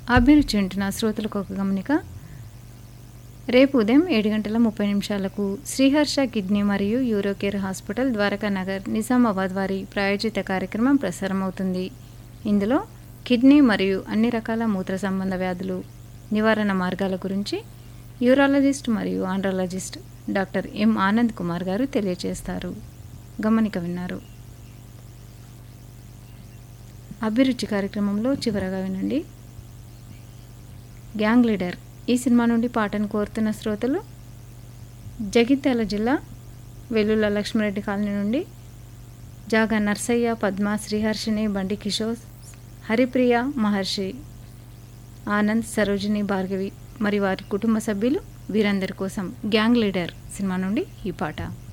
అభిరుచి వింటున్న శ్రోతలకు ఒక గమనిక రేపు ఉదయం ఏడు గంటల ముప్పై నిమిషాలకు శ్రీహర్ష కిడ్నీ మరియు యూరోకేర్ హాస్పిటల్ ద్వారకా నగర్ నిజామాబాద్ వారి ప్రాయోజిత కార్యక్రమం ప్రసారమవుతుంది ఇందులో కిడ్నీ మరియు అన్ని రకాల మూత్ర సంబంధ వ్యాధులు నివారణ మార్గాల గురించి యూరాలజిస్ట్ మరియు andrologist doctor M Anand Kumar garu తెలియజేస్తారు గమనిక విన్నారు అభిరుచి కార్యక్రమంలో చివరగా వినండి గ్యాంగ్ లీడర్ ఈ సినిమా నుండి పాటను కోరుతున్న శ్రోతలు జగిత్యాల జిల్లా వెల్లుల లక్ష్మరెడ్డి కాలనీ నుండి జాగా నర్సయ్య పద్మ శ్రీహర్షిని బండి కిషోర్ హరిప్రియ మహర్షి ఆనంద్ సరోజిని భార్గవి మరి వారి కుటుంబ సభ్యులు వీరందరి కోసం గ్యాంగ్ లీడర్ సినిమా నుండి ఈ పాట